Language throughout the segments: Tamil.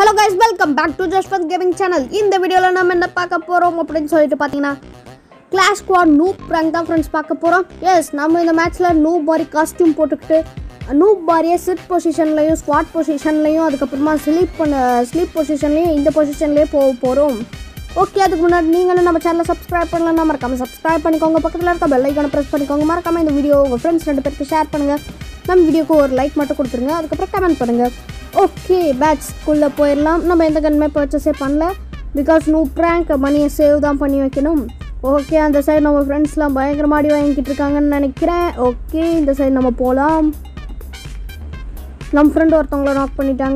Hello guys welcome back to just gaming channel இந்த வீடியோவில் நம்ம என்ன பார்க்க போகிறோம் அப்படின்னு சொல்லிட்டு பார்த்தீங்கன்னா கிளாஸ் ஸ்குவாட் நூப் ப்ராங்க் தான் ஃப்ரெண்ட்ஸ் பார்க்க போகிறோம் எஸ் நம்ம இந்த மேட்ச்சில் நூப் மாதிரி காஸ்டியூம் போட்டுக்கிட்டு நூப் மாதிரியே சிட் பொசிஷன்லையும் ஸ்குவாட் பொசிஷன்லையும் அதுக்கப்புறமா ஸ்லீப் பண்ண ஸ்லீப் பொசிஷன்லையும் இந்த பொசிஷன்லேயே போக போகிறோம் ஓகே அதுக்கு முன்னாடி நீங்களும் நம்ம சேனலை சப்ஸ்கிரைப் பண்ணலாம் மறக்காம சப்ஸ்கிரைப் பண்ணிக்கோங்க பக்கத்தில் இருக்க பெல் ஐக்கானை ப்ரெஸ் பண்ணிக்கோங்க மறக்காம இந்த வீடியோ உங்கள் ஃப்ரெண்ட்ஸ் ரெண்டு பேருக்கு ஷேர் பண்ணுங்கள் நம்ம வீடியோக்கு ஒரு லைக் மட்டும் கொடுத்துருங்க அதுக்கப்புறம் கமெண்ட் பண்ணுங்கள் ஓகே பேட்ச்க்குள்ளே போயிடலாம் நம்ம எந்த கன்மே பர்ச்சேஸே பண்ணல பிகாஸ் நூ ப்ராங்க் மணியை சேவ் தான் பண்ணி வைக்கணும் ஓகே அந்த சைடு நம்ம ஃப்ரெண்ட்ஸ்லாம் பயங்கரமாக அடி வாங்கிட்டு இருக்காங்கன்னு நினைக்கிறேன் ஓகே இந்த சைடு நம்ம போகலாம் நம்ம ஃப்ரெண்டு ஒருத்தவங்கள நாக் பண்ணிட்டாங்க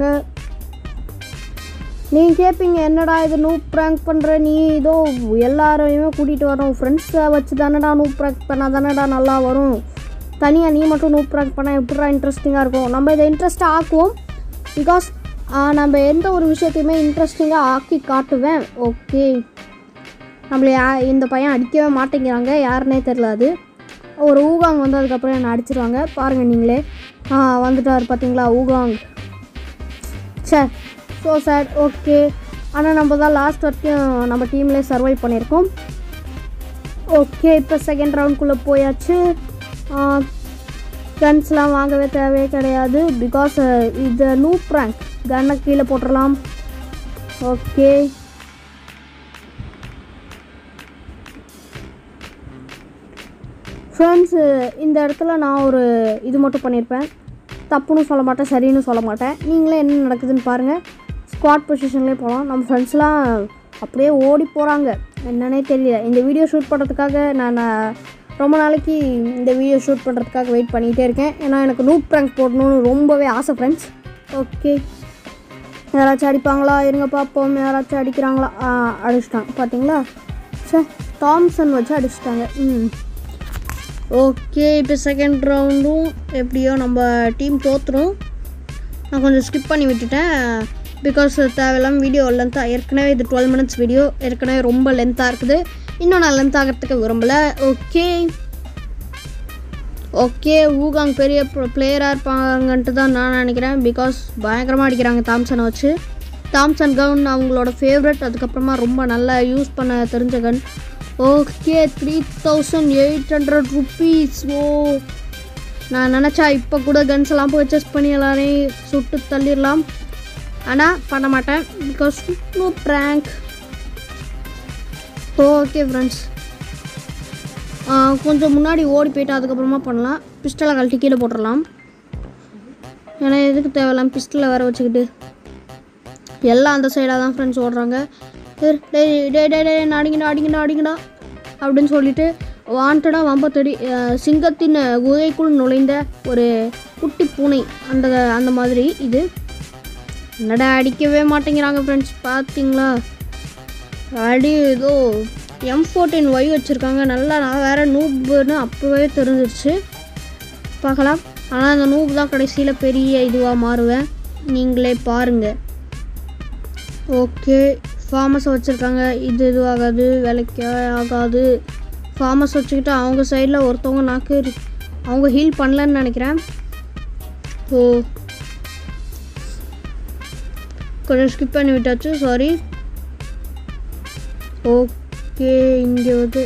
நீங்கள் கேட்பீங்க என்னடா இது நூ ப்ராங்க் பண்ணுற நீ இதோ எல்லாரையுமே கூட்டிகிட்டு வரோம் ஃப்ரெண்ட்ஸை வச்சு தானடா நூ ப்ராங்க் பண்ணால் தானடா நல்லா வரும் தனியாக நீ மட்டும் நூ ப்ராங்க் பண்ணால் எப்படிடா இன்ட்ரெஸ்டிங்காக இருக்கும் நம்ம இதை இன்ட்ரெஸ்ட்டாக ஆக்குவோம் பிகாஸ் நம்ம எந்த ஒரு விஷயத்தையுமே இன்ட்ரெஸ்டிங்காக ஆக்கி காட்டுவேன் ஓகே நம்மளை யா இந்த பையன் அடிக்கவே மாட்டேங்கிறாங்க யாருன்னே தெரில அது ஒரு ஊகாங் வந்து அதுக்கப்புறம் என்னை அடிச்சிருவாங்க பாருங்கள் நீங்களே ஆ வந்துட்டார் பார்த்தீங்களா ஊகாங் சே ஸோ சேட் ஓகே ஆனால் நம்ம தான் லாஸ்ட் வரைக்கும் நம்ம டீம்லேயே சர்வை பண்ணியிருக்கோம் ஓகே இப்போ செகண்ட் ரவுண்ட்குள்ளே போயாச்சு கன்ஸ்லாம் வாங்கவே தேவையே கிடையாது பிகாஸ் இது நூ ப்ராங்க் கன்னை கீழே போட்டுடலாம் ஓகே ஃப்ரெண்ட்ஸு இந்த இடத்துல நான் ஒரு இது மட்டும் பண்ணியிருப்பேன் தப்புன்னு சொல்ல மாட்டேன் சரின்னு சொல்ல மாட்டேன் நீங்களே என்ன நடக்குதுன்னு பாருங்கள் ஸ்குவாட் பொசிஷன்லேயே போகலாம் நம்ம ஃப்ரெண்ட்ஸ்லாம் அப்படியே ஓடி போகிறாங்க என்னன்னே தெரியல இந்த வீடியோ ஷூட் பண்ணுறதுக்காக நான் ரொம்ப நாளைக்கு இந்த வீடியோ ஷூட் பண்ணுறதுக்காக வெயிட் பண்ணிகிட்டே இருக்கேன் ஏன்னா எனக்கு நூப் ப்ராங்க் போடணும்னு ரொம்பவே ஆசை ஃப்ரெண்ட்ஸ் ஓகே யாராச்சும் அடிப்பாங்களா இருங்க பார்ப்போம் யாராச்சும் அடிக்கிறாங்களா ஆ அடிச்சிட்டாங்க பார்த்தீங்களா சே தாம்சன் வச்சு அடிச்சிட்டாங்க ம் ஓகே இப்போ செகண்ட் ரவுண்டும் எப்படியோ நம்ம டீம் தோற்றுரும் நான் கொஞ்சம் ஸ்கிப் பண்ணி விட்டுட்டேன் பிகாஸ் தேவையில்லாமல் வீடியோ லென்த்தாக ஏற்கனவே இது டுவெல் மினிட்ஸ் வீடியோ ஏற்கனவே ரொம்ப லென்த்தாக இருக்குது இன்னும் நான் லென்த் ஆகிறதுக்கு விரும்பலை ஓகே ஓகே ஊகாங் பெரிய பிளேயராக இருப்பாங்கன்ட்டு தான் நான் நினைக்கிறேன் பிகாஸ் பயங்கரமாக அடிக்கிறாங்க தாம்சனை வச்சு தாம்சன் கன் அவங்களோட ஃபேவரட் அதுக்கப்புறமா ரொம்ப நல்லா யூஸ் பண்ண தெரிஞ்ச gun okay three thousand eight hundred rupees ஓ நான் நினச்சா இப்போ கூட கன்ஸ் எல்லாம் பர்ச்சேஸ் பண்ணி எல்லாரையும் சுட்டு தள்ளிடலாம் ஆனால் பண்ண மாட்டேன் because no prank okay friends கொஞ்சம் முன்னாடி ஓடி போயிட்டு அதுக்கப்புறமா பண்ணலாம் பிஸ்டலை கழட்டி கீழே போட்டுடலாம் ஏன்னா எதுக்கு தேவையில்லாம் பிஸ்டலை வேறு வச்சுக்கிட்டு எல்லாம் அந்த சைடாக தான் ஃப்ரெண்ட்ஸ் ஓடுறாங்க டேய் டே டே டே அடிங்கடா அடிங்கடா அடிங்கடா அப்படின்னு சொல்லிட்டு வாண்டடாக வம்ப தேடி சிங்கத்தின் குகைக்குள் நுழைந்த ஒரு குட்டி பூனை அந்த அந்த மாதிரி இது என்னடா அடிக்கவே மாட்டேங்கிறாங்க ஃப்ரெண்ட்ஸ் பார்த்தீங்களா அடி ஏதோ எம் ஃபோர்டீன் ஒய் வச்சுருக்காங்க நல்லா நான் வேறு நூப்னு அப்போவே தெரிஞ்சிருச்சு பார்க்கலாம் ஆனால் அந்த நூப் தான் கடைசியில் பெரிய இதுவாக மாறுவேன் நீங்களே பாருங்கள் ஓகே ஃபார்மஸ் வச்சுருக்காங்க இது இதுவாகாது வேலைக்கு ஆகாது ஃபார்மஸ் வச்சுக்கிட்டு அவங்க சைடில் ஒருத்தவங்க நாக்கு அவங்க ஹீல் பண்ணலன்னு நினைக்கிறேன் ஓ கொஞ்சம் ஸ்கிப் பண்ணி விட்டாச்சு சாரி ஓகே இங்கே வந்து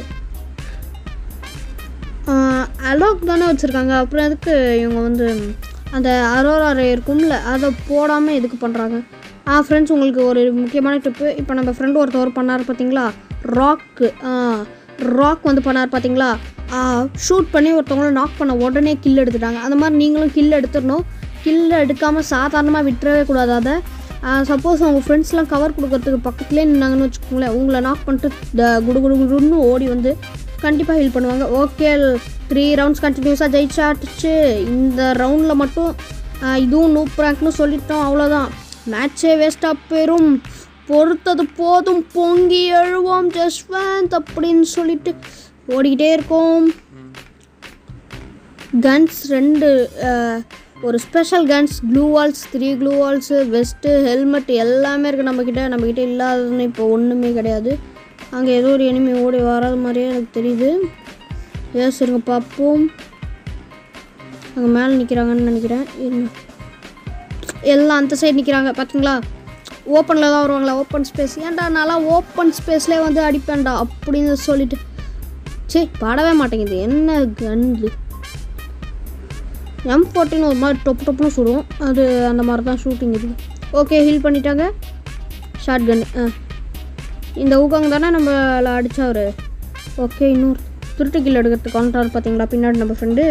அலோக் தானே வச்சுருக்காங்க அப்புறம் எதுக்கு இவங்க வந்து அந்த அரோரா ரே இருக்கும்ல அதை போடாமல் எதுக்கு பண்ணுறாங்க ஆ ஃப்ரெண்ட்ஸ் உங்களுக்கு ஒரு முக்கியமான டிப்பு இப்போ நம்ம ஃப்ரெண்டு ஒருத்தவர் பண்ணார் பார்த்தீங்களா ராக்கு ராக் வந்து பண்ணார் பார்த்தீங்களா ஷூட் பண்ணி ஒருத்தவங்கள நாக் பண்ண உடனே கில் எடுத்துட்டாங்க அந்த மாதிரி நீங்களும் கில் எடுத்துடணும் கில் எடுக்காமல் சாதாரணமாக விட்டுறவே கூடாது அதை சப்போஸ் அவங்க ஃப்ரெண்ட்ஸ்லாம் கவர் கொடுக்கறதுக்கு பக்கத்துலேயே நின்னாங்கன்னு வச்சுக்கோங்களேன் உங்களை நாக் பண்ணிட்டு த குடு குடு குடுன்னு ஓடி வந்து கண்டிப்பாக ஹீல் பண்ணுவாங்க ஓகே த்ரீ ரவுண்ட்ஸ் கண்டினியூஸாக ஜெயிச்சாட்டுச்சு இந்த ரவுண்டில் மட்டும் இதுவும் நூ ப்ராங்க்னு சொல்லிட்டோம் அவ்வளோதான் மேட்சே வேஸ்ட்டாக போயிடும் பொறுத்தது போதும் பொங்கி எழுவோம் ஜஸ்வந்த் அப்படின்னு சொல்லிட்டு ஓடிக்கிட்டே இருக்கோம் கன்ஸ் ரெண்டு ஒரு special guns gloo walls three gloo walls vest helmet எல்லாமே இருக்குது நம்மக்கிட்ட நம்மக்கிட்ட இல்லாததுன்னு இப்போ ஒன்றுமே கிடையாது அங்கே ஏதோ ஒரு எனிமி ஓடி வராத மாதிரியே எனக்கு தெரியுது எஸ் இருங்க பார்ப்போம் அங்கே மேலே நிற்கிறாங்கன்னு நினைக்கிறேன் இருங்க எல்லாம் அந்த சைடு நிற்கிறாங்க பார்த்தீங்களா ஓப்பனில் தான் வருவாங்களா ஓப்பன் ஸ்பேஸ் ஏன்டா நான்லாம் ஓப்பன் ஸ்பேஸ்லேயே வந்து அடிப்பேன்டா அப்படின்னு சொல்லிட்டு சே பாடவே மாட்டேங்குது என்ன கன்று எம் ஃபோர்ட்டின் ஒரு மாதிரி டொப்பு டொப்புன்னு சுடும் அது அந்த மாதிரி தான் ஷூட்டிங் இது ஓகே ஹீல் பண்ணிட்டாங்க ஷார்ட் கன் ஆ இந்த ஊக்காங்க தானே நம்மள அடித்தவர் ஓகே இன்னொரு திருட்டு கில் எடுக்கிறதுக்கு வந்துட்டார் பார்த்தீங்களா பின்னாடி நம்ம ஃப்ரெண்டு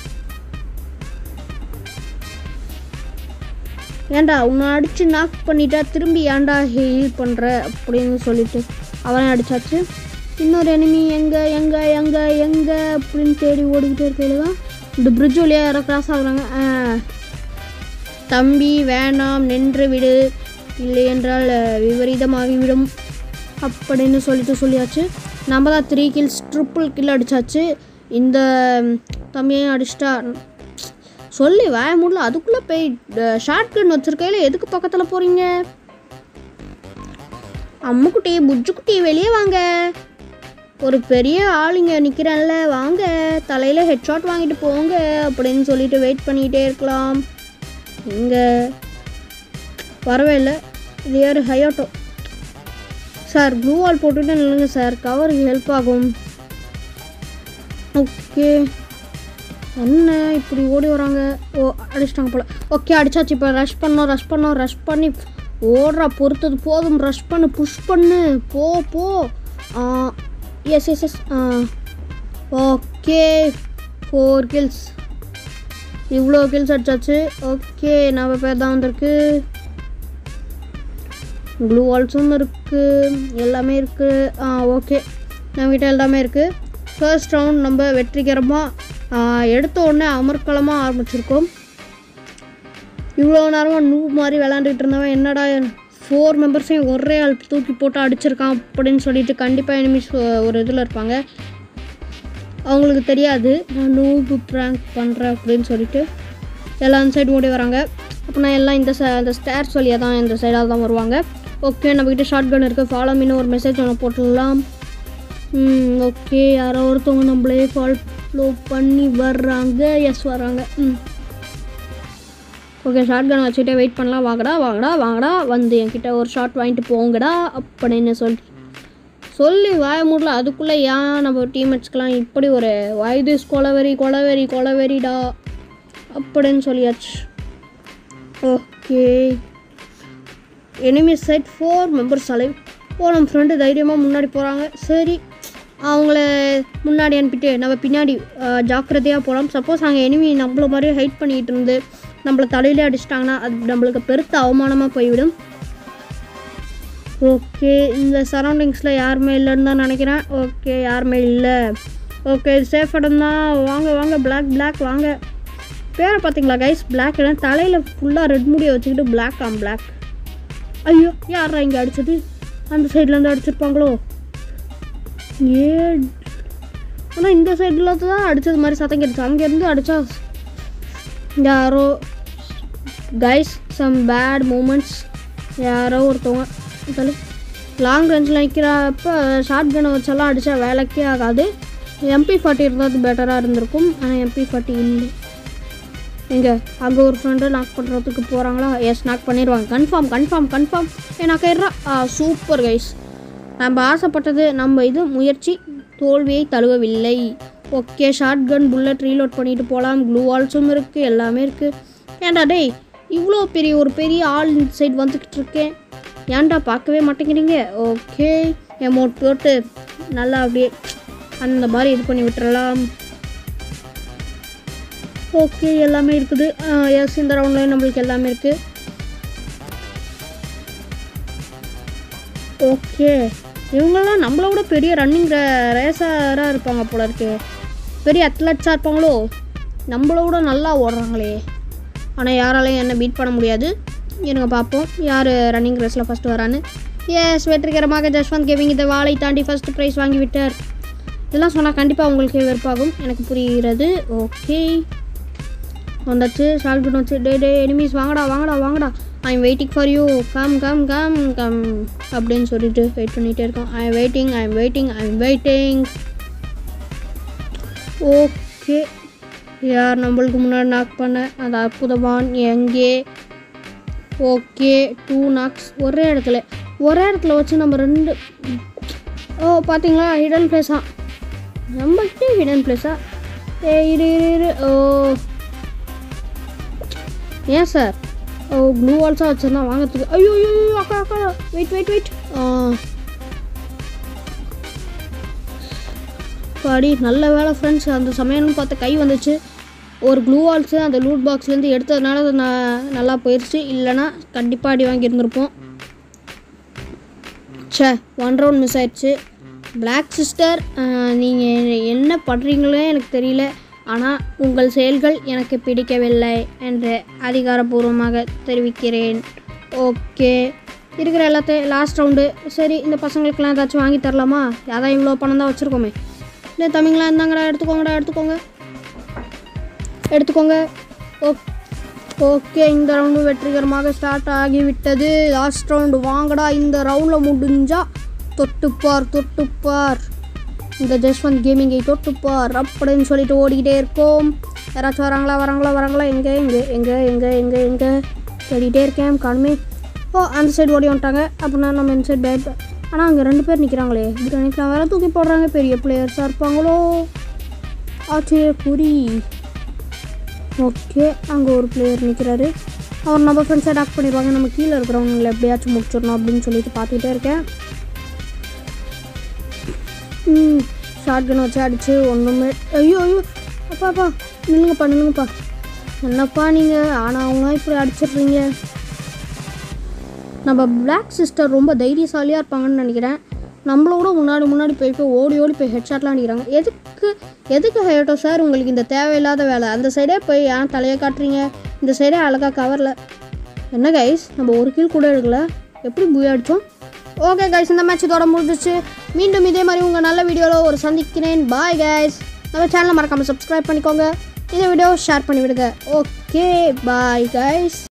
ஏன்டா உன்னை அடித்து நாக் பண்ணிட்டா திரும்பி ஏன்டா ஹீல் பண்ணுற அப்படின்னு சொல்லிட்டு அவனே அடிச்சாச்சு இன்னொரு எனிமி எங்கே எங்கே எங்கே எங்கே அப்படின்னு தேடி ஓடிக்கிட்டே இருக்கையில தான் இந்த பிரிட்ஜ் வழியாக யாரோ கிராஸ் ஆகுறாங்க ஆ. தம்பி வேணாம் நின்று விடு இல்லை என்றால் அஹ், விபரீதமாகிவிடும் அப்படின்னு சொல்லிட்டு சொல்லியாச்சு நம்ம தான் த்ரீ கில்ஸ் ட்ரிப்புள் கில் அடிச்சாச்சு இந்த ம், தம்பியையும் அடிச்சிட்டா சொல்லி வாய முடியல அதுக்குள்ளே போய் ஷார்ட் கன் வச்சிருக்கையில எதுக்கு பக்கத்தில் போகிறீங்க அம்முக்குட்டி புஜ்ஜுக்குட்டி வெளியே வாங்க ஒரு பெரிய ஆளுங்க நிற்கிறேன்ல வாங்க தலையில் ஹெட்ஷாட் வாங்கிட்டு போங்க அப்படின்னு சொல்லிட்டு வெயிட் பண்ணிக்கிட்டே இருக்கலாம் இங்கே வரவே இல்லை இது யார் ஹையாட்டோ சார் ப்ளூ வால் போட்டுட்டு நில்லுங்க சார் கவருக்கு ஹெல்ப் ஆகும் ஓகே என்ன இப்படி ஓடி வராங்க ஓ அடிச்சிட்டாங்க போல ஓகே அடிச்சாச்சு இப்போ ரஷ் பண்ணோம் ரஷ் பண்ணோம் ரஷ் பண்ணி ஓடுறா பொறுத்தது போதும் ரஷ் பண்ணு புஷ் பண்ணு போ போ yes yes yes okay four kills இவ்வளோ கில்ஸ் அடிச்சாச்சு ஓகே நம்ம பேர் தான் வந்திருக்கு ப்ளூ வால்ஸும் இருக்குது எல்லாமே இருக்குது ஆ ஓகே நம்மகிட்ட எல்லாமே இருக்குது ஃபர்ஸ்ட் ரவுண்ட் நம்ம வெற்றிகரமாக எடுத்த உடனே அமர்க்களமாக ஆரம்பிச்சிருக்கோம் இவ்வளோ நேரமாக நூ மாதிரி விளாண்டுக்கிட்டு இருந்தவன் என்னடா ஃபோர் மெம்பர்ஸையும் ஒரே ஆள் தூக்கி போட்டு அடிச்சிருக்கான் அப்படின்னு சொல்லிட்டு கண்டிப்பாக எனிமிஸ் ஒரு இதில் இருப்பாங்க அவங்களுக்கு தெரியாது நான் நூபு ப்ராங்க் பண்ணுறேன் அப்படின்னு சொல்லிட்டு எல்லாம் அந்த சைடு ஓடி வராங்க அப்படின்னா எல்லாம் இந்த ச அந்த ஸ்டேர்ஸ் வழியாக தான் இந்த சைடாக தான் வருவாங்க ஓகே நம்மக்கிட்ட ஷார்ட் கன் இருக்குது ஃபாலோ மீனு ஒரு மெசேஜ் ஒன்று போட்டுடலாம் ம் ஓகே யாரோ ஒருத்தவங்க நம்மளே ஃபாலோ பண்ணி வர்றாங்க எஸ் வர்றாங்க ம் ஓகே ஷார்ட் கன் வச்சுட்டே வெயிட் பண்ணலாம் வாங்கடா வாங்கடா வாங்கடா வந்து என்கிட்ட ஒரு ஷார்ட் வாங்கிட்டு போங்கடா அப்படின்னு சொல்லி சொல்லி வாய மூடல அதுக்குள்ளே ஏன் நம்ம டீம்மேட்ஸ்க்கெலாம் இப்படி ஒரு வயதுஸ் கொலவெறி கொலவெறி கொலவெறிடா அப்படின்னு சொல்லியாச்சு okay enemy side four members alive ஓ நம்ம ஃப்ரெண்டு தைரியமாக முன்னாடி போகிறாங்க சரி அவங்கள முன்னாடி அனுப்பிட்டு நம்ம பின்னாடி ஜாக்கிரதையாக போகலாம் சப்போஸ் அங்கே எனிமி நம்மள மாதிரி ஹைட் பண்ணிகிட்டு இருந்து நம்மளை தலையிலே அடிச்சிட்டாங்கன்னா அது நம்மளுக்கு பெருத்த அவமானமாக போய்விடும் ஓகே இந்த சரௌண்டிங்ஸில் யாருமே இல்லைன்னு தான் நினைக்கிறேன் ஓகே யாருமே இல்லை ஓகே சேஃப் இடம் தான் வாங்க வாங்க பிளாக் பிளாக் வாங்க பேரை பார்த்தீங்களா கைஸ் பிளாக் இடம் தலையில் ஃபுல்லாக ரெட் முடியை வச்சுக்கிட்டு பிளாக் ஆம் பிளாக் ஐயோ யாரா இங்கே அடிச்சது அந்த சைட்லேருந்து அடிச்சிருப்பாங்களோ ஏ ஆனால் இந்த சைடில் தான் அடித்தது மாதிரி சத்தம் கேட்டுச்சு அங்கேருந்து அடித்தா யாரோ கைஸ் சம் பேட் மூமெண்ட்ஸ் யாரோ ஒருத்தவங்க தலை லாங் ரேஞ்சில் நிற்கிறப்ப ஷார்ட் கனை வச்செல்லாம் அடித்தா வேலைக்கே ஆகாது எம்பி ஃபார்ட்டி இருந்தால் பெட்டராக இருந்திருக்கும் ஆனால் எம்பி ஃபார்ட்டி இல்லை எங்க அங்கே ஒரு ஃப்ரெண்டு நாக் பண்ணுறதுக்கு போகிறாங்களா எஸ் நாக் பண்ணிடுவாங்க கன்ஃபார்ம் கன்ஃபார்ம் கன்ஃபார்ம் ஏ நாக் ஆயிடுறா ஆ சூப்பர் கைஸ் நம்ம ஆசைப்பட்டது நம்ம இது முயற்சி தோல்வியை தழுவவில்லை okay short gun bullet reload பண்ணிட்டு போகலாம் க்ளூ வால்ஸும் இருக்குது எல்லாமே இருக்குது ஏன்டா டேய் இவ்வளோ பெரிய ஒரு பெரிய ஆள் இந்த சைடு வந்துக்கிட்டு இருக்கேன் ஏன்டா பார்க்கவே மாட்டேங்கிறீங்க ஓகே எமௌண்ட் போட்டு நல்லா அப்படியே அந்த மாதிரி இது பண்ணி விட்டுறலாம் ஓகே எல்லாமே இருக்குது எஸ் இந்த ரவுண்ட்லேயும் நம்மளுக்கு எல்லாமே இருக்குது ஓகே இவங்கெல்லாம் நம்மளை விட பெரிய ரன்னிங் ரேசராக இருப்பாங்க போல இருக்கு பெரிய அத்லட்ஸாக இருப்பாங்களோ நம்மளை விட நல்லா ஓடுறாங்களே ஆனால் யாராலையும் என்ன பீட் பண்ண முடியாது இருங்க பார்ப்போம் யார் ரன்னிங் ரேஸில் ஃபஸ்ட்டு வரான்னு எஸ் வெற்றிகரமாக ஜஸ்வந்த் கேவிங் இந்த வாளை தாண்டி ஃபஸ்ட்டு ப்ரைஸ் வாங்கி விட்டார் இதெல்லாம் சொன்னால் கண்டிப்பாக உங்களுக்கு வெறுப்பாகும் எனக்கு புரிகிறது ஓகே வந்தாச்சு ஷால்குட் வச்சு டே டே எனிமீஸ் வாங்கடா வாங்கடா வாங்கடா I am waiting for you come come come come அப்படின்னு சொல்லிட்டு வெயிட் பண்ணிகிட்டே இருக்கோம் I am waiting I am waiting I am waiting okay யார் நம்மளுக்கு முன்னாடி நாக் பண்ண அந்த அற்புதமான் எங்கே ஓகே டூ நாக்ஸ் ஒரே இடத்துல ஒரே இடத்துல வச்சு நம்ம ரெண்டு ஓ பார்த்தீங்களா ஹிடன் பிளேஸா நம்மகிட்டே ஹிடன் பிளேஸா ஏ இரு இரு இரு ஓ ஏன் சார் ஓ ப்ளூ வால்ஸாக வச்சுருந்தா வாங்கிறதுக்கு ஐயோ ஐயோ ஐயோ, அக்கா அக்கா வெயிட் வெயிட் வெயிட் பாடி நல்ல வேலை ஃப்ரெண்ட்ஸ் அந்த சமயம்னு பார்த்து கை வந்துச்சு ஒரு க்ளூ வால்ஸு அந்த லூட் பாக்ஸ்லேருந்து எடுத்ததுனால அது நான் நல்லா போயிடுச்சு இல்லைன்னா கண்டிப்பாக அடி வாங்கியிருந்திருப்போம் ச்சே ஒன் ரவுண்ட் மிஸ் ஆயிடுச்சு Black சிஸ்டர் நீங்கள் என்ன பண்ணுறீங்களோ எனக்கு தெரியல ஆனால் உங்கள் செயல்கள் எனக்கு பிடிக்கவில்லை என்று அதிகாரப்பூர்வமாக தெரிவிக்கிறேன் ஓகே இருக்கிற எல்லாத்தையும் லாஸ்ட் ரவுண்டு சரி இந்த பசங்களுக்கெல்லாம் ஏதாச்சும் வாங்கி தரலாமா அதான் இவ்வளோ பணம் தான் வச்சுருக்கோமே இல்லை தம்பிங்களா இருந்தாங்கடா எடுத்துக்கோங்கடா எடுத்துக்கோங்க எடுத்துக்கோங்க ஓ ஓகே இந்த ரவுண்டு வெற்றிகரமாக ஸ்டார்ட் ஆகிவிட்டது லாஸ்ட் ரவுண்டு வாங்கடா இந்த ரவுண்டில் முடிஞ்சா தொட்டுப்பார் தொட்டுப்பார் இந்த ஜஸ்வந்த் கேமிங்கை தொட்டுப்பார் அப்படின்னு சொல்லிட்டு ஓடிக்கிட்டே இருக்கோம் யாராச்சும் வராங்களா வராங்களா வராங்களா எங்கே எங்கே எங்கே எங்கே எங்கே எங்கே தேடிட்டே இருக்கேன் காணுமே ஓ அந்த சைடு ஓடி வந்துட்டாங்க அப்படின்னா நம்ம இந்த சைடு பேட் ஆனால் அங்கே ரெண்டு பேர் நிற்கிறாங்களே இப்படி நினைக்கலாம் வேற தூக்கி போடுறாங்க பெரிய பிளேயர்ஸாக இருப்பாங்களோ ஆச்சரியக்குறி ஓகே அங்கே ஒரு பிளேயர் நிற்கிறாரு அவர் நம்ம ஃப்ரெண்ட்ஸ் அட்டாக் பண்ணிடுவாங்க நம்ம கீழே இருக்கிறவங்களை எப்படியாச்சும் முடிச்சிடணும் அப்படின்னு சொல்லிட்டு பார்த்துக்கிட்டே இருக்கேன் ம் ஷார்ட் கன் வச்சு அடிச்சு ஒன்றுமே ஐயோ ஐயோ அப்பா அப்பா நில்லுங்கப்பா நில்லுங்கப்பா என்னப்பா நீங்கள் ஆனால் அவங்க இப்படி அடிச்சிடுறீங்க நம்ம Black சிஸ்டர் ரொம்ப தைரியசாலியாக இருப்பாங்கன்னு நினைக்கிறேன் நம்மளோட முன்னாடி முன்னாடி போய் போய் ஓடி ஓடி போய் ஹெட்ஷாட்லாம் அடிக்கிறாங்க எதுக்கு எதுக்கு ஹேட்டோ சார் உங்களுக்கு இந்த தேவையில்லாத வேலை அந்த சைடே போய் ஏன் தலையை காட்டுறீங்க இந்த சைடே அழகாக கவரில் என்ன கைஸ் நம்ம ஒரு கீழ் கூட எடுக்கல எப்படி பூயா அடித்தோம் ஓகே கைஸ் இந்த மேட்ச் இதோட முடிஞ்சிச்சு மீண்டும் இதே மாதிரி உங்கள் நல்ல வீடியோவில் ஒரு சந்திக்கிறேன் பாய் கைஸ் நம்ம சேனலை மறக்காமல் சப்ஸ்கிரைப் பண்ணிக்கோங்க இந்த வீடியோ ஷேர் பண்ணி விடுங்க ஓகே பாய் கைஸ்